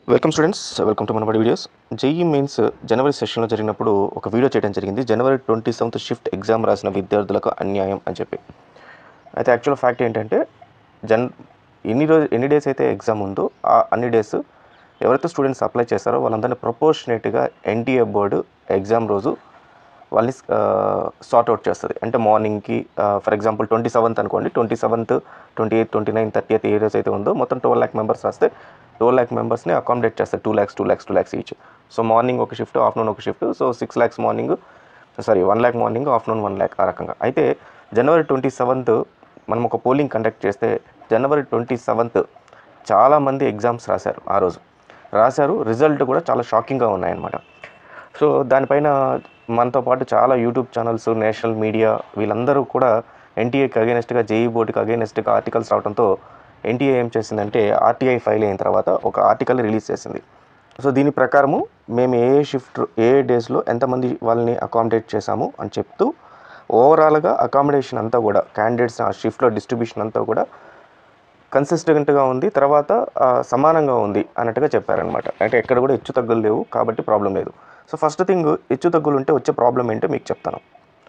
welcome students welcome to Manabadi videos JEE mains జనవరి సెషన్లో జరిగినప్పుడు ఒక వీడియో చేయడం జరిగింది January twenty seventh shift exam రాసిన విద్యార్థులకు అన్యాయం అని చెప్పి అయితే యాక్చువల్ ఫ్యాక్ట్ ఏంటంటే జన్ ఎన్ని రోజు ఎన్ని డేస్ అయితే ఎగ్జామ్ ఉందో ఆ అన్ని డేస్ ఎవరైతే స్టూడెంట్స్ అప్లై చేస్తారో వాళ్ళందరినీ ప్రపోర్షనేట్గా ఎన్టీఏ బోర్డు ఎగ్జామ్ రోజు వాళ్ళని సార్ట్ అవుట్ చేస్తుంది అంటే మార్నింగ్కి ఫర్ ఎగ్జాంపుల్ ట్వంటీ సెవెంత్ అనుకోండి twenty seventh twenty eighth twenty nine thirty eighth ఏ డేస్ అయితే ఉందో మొత్తం ట్వెల్వ్ ల్యాక్ మెంబర్స్ రాస్తే ట్వెల్వ్ ల్యాక్ మెంబర్స్ని అకామిడేట్ చేస్తారు two lakhs two lakhs two lakhs each so morning ఒక షిఫ్ట్ ఆఫ్టర్నూన్ ఒక shift so six lakhs morning sorry one lakh morning afternoon one lakh ఆ రకంగా అయితే జనవరి ట్వంటీ సెవెంత్ మనం ఒక పోలింగ్ కండక్ట్ చేస్తే జనవరి ట్వంటీ సెవెంత్ చాలామంది ఎగ్జామ్స్ రాశారు ఆ రోజు రాశారు రిజల్ట్ కూడా చాలా షాకింగ్గా ఉన్నాయన్నమాట సో దానిపైన మనతో పాటు చాలా యూట్యూబ్ ఛానల్స్ నేషనల్ మీడియా వీళ్ళందరూ కూడా ఎన్టీఏకి అగేనెస్ట్గా జేఈ బోర్డుకి అగేనెస్ట్గా ఆర్టికల్స్ రావడంతో ఎన్టీఏ ఏం చేసిందంటే ఆర్టీఐ ఫైల్ అయిన తర్వాత ఒక ఆర్టికల్ రిలీజ్ చేసింది సో దీని ప్రకారము మేము ఏ షిఫ్ట్ ఏ డేస్లో ఎంతమంది వాళ్ళని అకామిడేట్ చేశాము అని చెప్తూ ఓవరాల్గా అకామిడేషన్ అంతా కూడా క్యాండిడేట్స్ ఆ షిఫ్ట్లో డిస్ట్రిబ్యూషన్ అంతా కూడా కన్సిస్టెంట్గా ఉంది తర్వాత ఆ, సమానంగా ఉంది అన్నట్టుగా చెప్పారనమాట అంటే ఎక్కడ కూడా హెచ్చు తగ్గులు లేవు కాబట్టి ప్రాబ్లం లేదు సో ఫస్ట్ థింగ్ హెచ్చు తగ్గులు ఉంటే వచ్చే ప్రాబ్లం ఏంటో మీకు చెప్తాను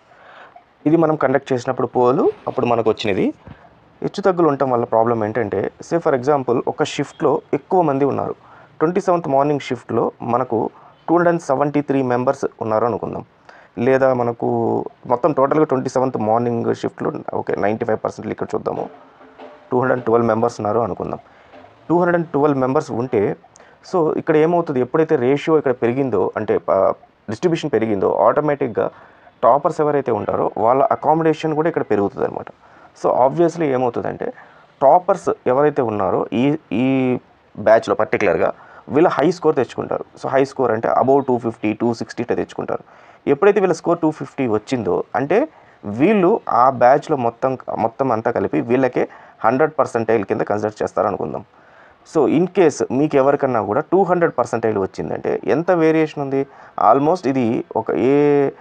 ఇది మనం కండక్ట్ చేసినప్పుడు పోలు అప్పుడు మనకు వచ్చినది హెచ్చు తగ్గులు ఉండటం వల్ల ప్రాబ్లం ఏంటంటే సే ఫర్ ఎగ్జాంపుల్ ఒక షిఫ్ట్లో ఎక్కువ మంది ఉన్నారు ట్వంటీ సెవెంత్ మార్నింగ్ షిఫ్ట్లో మనకు two hundred seventy three members ఉన్నారు అనుకుందాం లేదా మనకు మొత్తం టోటల్గా ట్వంటీ సెవెంత్ మార్నింగ్ షిఫ్ట్లో ఓకే నైంటీ ఫైవ్ పర్సెంట్ ఇక్కడ చూద్దాము టూ హండ్రెడ్ ట్వెల్వ్ మెంబర్స్ ఉన్నారు అనుకుందాం two hundred and twelve members ఉంటే సో ఇక్కడ ఏమవుతుంది ఎప్పుడైతే రేషియో ఇక్కడ పెరిగిందో అంటే డిస్ట్రిబ్యూషన్ పెరిగిందో ఆటోమేటిక్గా టాపర్స్ ఎవరైతే ఉంటారో వాళ్ళ అకామిడేషన్ కూడా ఇక్కడ పెరుగుతుంది అనమాట సో ఆబ్వియస్లీ ఏమవుతుందంటే టాపర్స్ ఎవరైతే ఉన్నారో ఈ ఈ బ్యాచ్లో పర్టికులర్గా వీళ్ళ హై స్కోర్ తెచ్చుకుంటారు సో హై స్కోర్ అంటే above two fifty to sixty ఇట్లా తెచ్చుకుంటారు ఎప్పుడైతే వీళ్ళ స్కోర్ టూ ఫిఫ్టీ వచ్చిందో అంటే వీళ్ళు ఆ బ్యాచ్లో మొత్తం మొత్తం అంతా కలిపి వీళ్ళకే హండ్రెడ్ పర్సెంటైల్ కింద కన్సిడర్ చేస్తారు అనుకుందాం సో ఇన్ కేస్ మీకు ఎవరికన్నా కూడా టూ హండ్రెడ్ పర్సెంటైల్ వచ్చిందంటే ఎంత వేరియేషన్ ఉంది ఆల్మోస్ట్ ఇది ఒక ఏ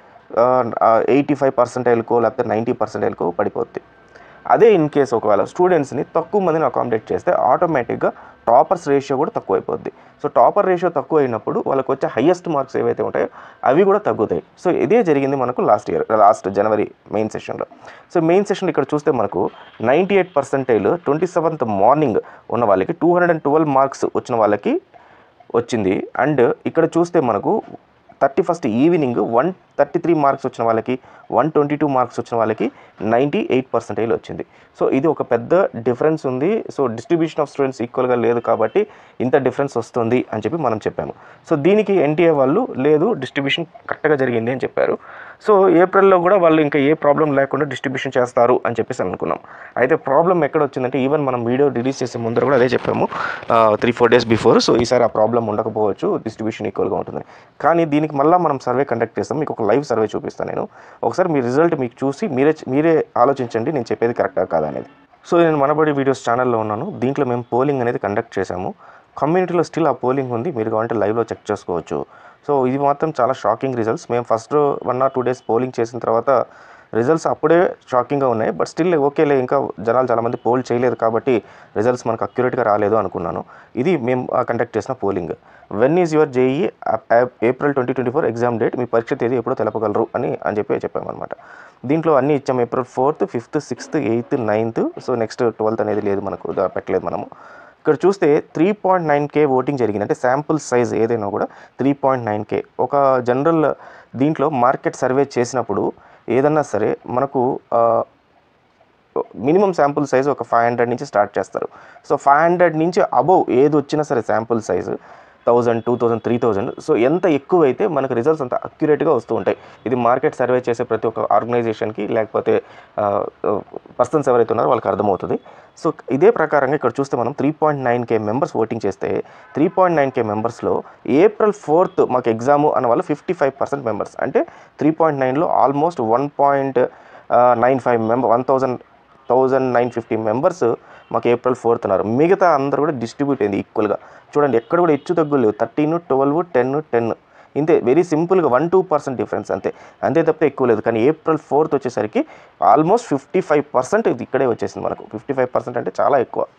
ఎయిటీ ఫైవ్ పర్సెంటైల్కో లేకపోతే నైంటీ పర్సెంటైల్కో పడిపోద్ది అదే ఇన్ కేస్ ఒకవేళ స్టూడెంట్స్ని తక్కువ మందిని అకామిడేట్ చేస్తే ఆటోమేటిక్గా టాపర్స్ రేషియో కూడా తక్కువ అయిపోద్ది సో టాపర్ రేషియో తక్కువ అయినప్పుడు వాళ్ళకి వచ్చే హయ్యెస్ట్ మార్క్స్ ఏవైతే ఉంటాయో అవి కూడా తగ్గుతాయి సో ఇదే జరిగింది మనకు last year last January main session so main session ఇక్కడ చూస్తే మనకు ninety eight percentile twenty seventh morning ఉన్న వాళ్ళకి two hundred and twelve marks వచ్చిన వాళ్ళకి వచ్చింది అండ్ ఇక్కడ చూస్తే మనకు thirty first evening one thirty three marks వచ్చిన వాళ్ళకి వన్ ట్వంటీ టూ మార్క్స్ వచ్చిన వాళ్ళకి నైంటీ ఎయిట్ పర్సెంటేజ్ వచ్చింది సో ఇది ఒక పెద్ద డిఫరెన్స్ ఉంది సో డిస్ట్రిబ్యూషన్ ఆఫ్ స్టూడెంట్స్ ఈక్వల్గా లేదు కాబట్టి ఇంత డిఫరెన్స్ వస్తుంది అని చెప్పి మనం చెప్పాము సో దీనికి ఎన్టీఏ వాళ్ళు లేదు డిస్ట్రిబ్యూషన్ కరెక్ట్గా జరిగింది అని చెప్పారు సో ఏప్రిల్లో కూడా వాళ్ళు ఇంకా ఏ ప్రాబ్లం లేకుండా డిస్ట్రిబ్యూషన్ చేస్తారు అని చెప్పేసి అనుకున్నాం అయితే ప్రాబ్లం ఎక్కడ వచ్చిందంటే ఈవెన్ మనం వీడియో రిలీజ్ చేసే ముందర కూడా అదే చెప్పాము three four days before so ఈసారి ఆ ప్రాబ్లం ఉండకపోవచ్చు డిస్ట్రిబ్యూషన్ ఈక్వల్గా ఉంటుంది కానీ దీనికి మళ్ళీ మనం సర్వే కండక్ట్ చేస్తాం మీకు ఒక లైవ్ సర్వే చూపిస్తాను నేను ఒకసారి మీ రిజల్ట్ మీకు చూసి మీరే మీరే ఆలోచించండి నేను చెప్పేది కరెక్టా కాదా అనేది సో నేను మనబడి వీడియోస్ ఛానల్లో ఉన్నాను దీంట్లో మేము పోలింగ్ అనేది కండక్ట్ చేశాము కమ్యూనిటీలో స్టిల్ ఆ పోలింగ్ ఉంది మీరు కావాలంటే లైవ్లో చెక్ చేసుకోవచ్చు సో ఇది మాత్రం చాలా షాకింగ్ రిజల్ట్స్ మేము first one or two days polling చేసిన తర్వాత రిజల్ట్స్ అప్పుడే షాకింగ్గా ఉన్నాయి బట్ స్టిల్ ఓకేలే ఇంకా జనాలు చాలామంది పోల్ చేయలేదు కాబట్టి రిజల్ట్స్ మనకు అక్యురేట్గా రాలేదు అనుకున్నాను ఇది మేము కండక్ట్ చేసిన polling when is your JEE April twenty twenty four exam date మీ పరీక్ష తేదీ ఎప్పుడో తెలపగలరు అని అని చెప్పి చెప్పామన్నమాట దీంట్లో అన్నీ ఇచ్చాము April fourth fifth sixth eighth ninth so next twelfth అనేది లేదు మనకు దా- పెట్టలేదు మనము ఇక్కడ చూస్తే three point nine K voting జరిగింది అంటే శాంపుల్ సైజ్ ఏదైనా కూడా త్రీ పాయింట్ నైన్ కే ఒక జనరల్ దీంట్లో మార్కెట్ సర్వే చేసినప్పుడు ఏదన్నా సరే మనకు ఆ, మినిమం శాంపుల్ సైజ్ ఒక ఫైవ్ హండ్రెడ్ నుంచి స్టార్ట్ చేస్తారు సో ఫైవ్ హండ్రెడ్ నుంచి అబవ్ ఏది వచ్చినా సరే sample size thousand two thousand three thousand so ఎంత ఎక్కువ అయితే మనకు రిజల్ట్స్ అంత అక్యురేట్గా వస్తూ ఉంటాయి ఇది మార్కెట్ సర్వే చేసే ప్రతి ఒక్క ఆర్గనైజేషన్కి లేకపోతే పర్సన్స్ ఎవరైతే ఉన్నారో వాళ్ళకి అర్థమవుతుంది సో ఇదే ప్రకారంగా ఇక్కడ చూస్తే మనం three point nine K members ఓటింగ్ చేస్తే త్రీ పాయింట్ నైన్ కే మెంబర్స్లో ఏప్రిల్ ఫోర్త్ మాకు ఎగ్జాము అన్న వాళ్ళు ఫిఫ్టీ ఫైవ్ పర్సెంట్ మెంబర్స్ అంటే త్రీ పాయింట్ నైన్లో almost one point nine five member one thousand thousand nine fifty members మాకు ఏప్రిల్ ఫోర్త్ ఉన్నారు మిగతా అందరూ కూడా డిస్ట్రిబ్యూట్ అయింది ఈక్వల్గా చూడండి ఎక్కడ కూడా హెచ్చు తగ్గులు లేవు థర్టీన్ ట్వెల్వ్ టెన్ టెన్ ఇంతే వెరీ సింపుల్గా వన్ టూ పర్సెంట్ డిఫరెన్స్ అంతే అంతే తప్పితే ఎక్కువ లేదు కానీ ఏప్రిల్ ఫోర్త్ వచ్చేసరికి ఆల్మోస్ట్ ఫిఫ్టీ ఫైవ్ పర్సెంట్ ఇది ఇక్కడే వచ్చేసింది మనకు ఫిఫ్టీ ఫైవ్ పర్సెంట్ అంటే చాలా ఎక్కువ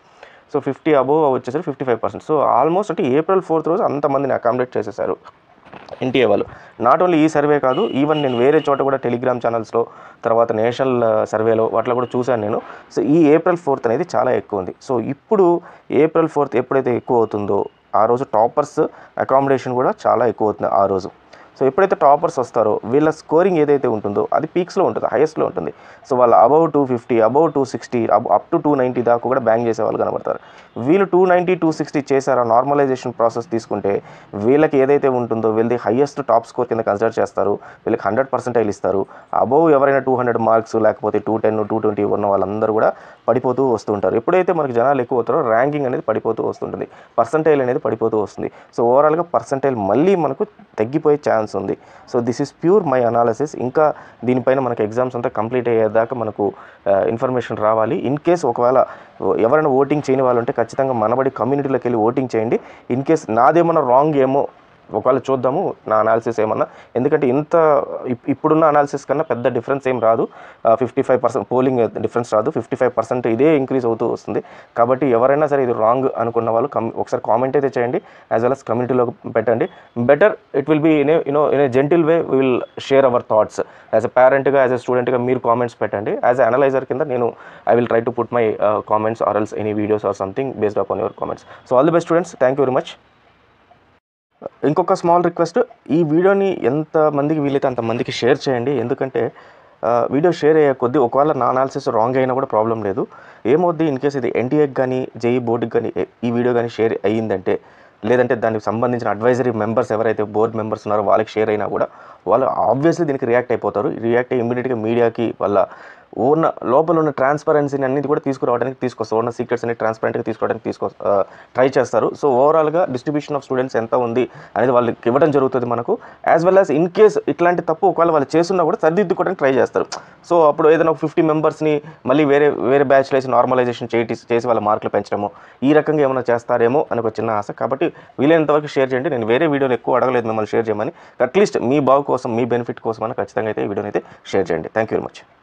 సో ఫిఫ్టీ అబోవ్ వచ్చేసరికి fifty five percent so almost అంటే ఏప్రిల్ ఫోర్త్ రోజు అంతమందిని అకామిడేట్ చేసేసారు ఎన్టీఏ వాళ్ళు నాట్ ఓన్లీ ఈ సర్వే కాదు ఈవెన్ నేను వేరే చోట కూడా టెలిగ్రామ్ ఛానల్స్లో తర్వాత నేషనల్ సర్వేలో వాటిలో కూడా చూశాను నేను సో ఈ ఏప్రిల్ ఫోర్త్ అనేది చాలా ఎక్కువ ఉంది సో ఇప్పుడు ఏప్రిల్ ఫోర్త్ ఎప్పుడైతే ఎక్కువ అవుతుందో ఆ రోజు టాపర్స్ అకామిడేషన్ కూడా చాలా ఎక్కువ అవుతుంది ఆ రోజు సో ఎప్పుడైతే టాపర్స్ వస్తారో వీళ్ళ స్కోరింగ్ ఏదైతే ఉంటుందో అది పీక్స్లో ఉంటుంది హైయెస్ట్లో ఉంటుంది సో వాళ్ళు above two fifty above two sixty up to two ninety దాకా కూడా బ్యాంక్ చేసే వాళ్ళు కనబడతారు వీళ్ళు టూ నైంటీ టూ సిక్స్టీ చేశారో నార్మలైజేషన్ ప్రాసెస్ తీసుకుంటే వీళ్ళకి ఏదైతే ఉంటుందో వీళ్ళది హైయెస్ట్ టాప్ స్కోర్ కింద కన్సిడర్ చేస్తారు వీళ్ళకి హండ్రెడ్ పర్సెంటైల్ ఇస్తారు అబౌవ్ ఎవరైనా టూ హండ్రెడ్ మార్క్స్ లేకపోతే టూ టెన్ టూ ట్వంటీ ఉన్న వాళ్ళందరూ కూడా పడిపోతూ వస్తుంటారు ఎప్పుడైతే మనకి జనాలు ఎక్కువ అవుతారో ర్యాంకింగ్ అనేది పడిపోతూ వస్తుంటుంది పర్సంటైల్ అనేది పడిపోతూ వస్తుంది సో ఓవరాల్గా పర్సంటైల్ మళ్ళీ మనకు తగ్గిపోయే ఛాన్స్ ఉంది so this is pure my analysis ఇంకా దీనిపైన మనకి ఎగ్జామ్స్ అంతా కంప్లీట్ అయ్యేదాకా మనకు ఇన్ఫర్మేషన్ రావాలి ఇన్ కేస్ ఒకవేళ ఎవరైనా ఓటింగ్ చేయని వాళ్ళు ఉంటే ఖచ్చితంగా మనబడి కమ్యూనిటీలోకి వెళ్ళి ఓటింగ్ చేయండి ఇన్ కేస్ నాదేమన్నా రాంగ్ ఏమో ఒకవేళ చూద్దాము నా అనాలిసిస్ ఏమన్నా ఎందుకంటే ఇంత ఇప్- ఇప్పుడున్న అనాలిసిస్ కన్నా పెద్ద డిఫరెన్స్ ఏం రాదు fifty five percent polling difference రాదు ఫిఫ్టీ ఫైవ్ పర్సెంట్ ఇదే ఇంక్రీజ్ అవుతూ వస్తుంది కాబట్టి ఎవరైనా సరే ఇది రాంగ్ అనుకున్న వాళ్ళు కమ్ ఒకసారి కామెంట్ అయితే చేయండి యాజ్ వెల్ అస్ కమ్యూనిటీలో పెట్టండి better it will be in you know in a gentle way will share our thoughts as a పేరెంట్గా యాజ్ అ స్టూడెంట్గా మీరు కామెంట్స్ పెట్టండి యాజ్ అ అనలైజర్ కింద నేను I will try to put my comments or else any videos or something based upon your comments so all the best students thank you very much ఇంకొక small request ఈ వీడియోని ఎంత మందికి వీలైతే అంతమందికి share చేయండి ఎందుకంటే ఆ, వీడియో షేర్ అయ్యే కొద్దీ ఒకవేళ నా అనాలిసిస్ రాంగ్ అయినా కూడా ప్రాబ్లం లేదు ఏమవుద్ది ఇన్ కేస్ ఇది ఎన్టీఏకి కానీ జేఈ బోర్డుకి కానీ ఈ వీడియో కానీ షేర్ అయ్యిందంటే లేదంటే దానికి సంబంధించిన అడ్వైజరీ మెంబర్స్ ఎవరైతే బోర్డు మెంబర్స్ ఉన్నారో వాళ్ళకి షేర్ అయినా కూడా వాళ్ళు ఆబ్వియస్లీ దీనికి రియాక్ట్ అయిపోతారు రియాక్ట్ అయ్యి ఇమీడియట్గా మీడియాకి వాళ్ళ ఉన్న లోపల ఉన్న ట్రాన్స్పరెన్సీని అన్నిటి కూడా తీసుకురావడానికి తీసుకొస్తారు ఉన్న సీక్రెట్స్ అన్ని ట్రాన్స్పరెంట్గా తీసుకోవడానికి తీసుకో ట్రై చేస్తారు సో ఓవరాల్గా డిస్ట్రిబ్యూషన్ ఆఫ్ స్టూడెంట్స్ ఎంత ఉంది అనేది వాళ్ళకి ఇవ్వడం జరుగుతుంది మనకు as well as in case ఇట్లాంటి తప్పు ఒకవేళ వాళ్ళు చేస్తున్నా కూడా సరిదిద్దుకోవడానికి ట్రై చేస్తారు సో అప్పుడు ఏదైనా ఒక ఫిఫ్టీ మెంబర్స్ని మళ్ళీ వేరే వేరే బ్యాచ్లో వేసి నార్మలైజేషన్ చేసి చేసి వాళ్ళ మార్కులు పెంచడము ఈ రకంగా ఏమైనా చేస్తారేమో అని ఒక చిన్న ఆశ కాబట్టి వీలైనంత వరకు షేర్ చేయండి నేను వేరే వీడియోలు ఎక్కువ అడగలేదు మిమ్మల్ని షేర్ చేయమని అట్లీస్ట్ మీ బాగు కోసం మీ బెనిఫిట్ కోసం అని ఖచ్చితంగా అయితే ఈ వీడియోని అయితే షేర్ చేయండి థ్యాంక్ యూ వెరీ మచ్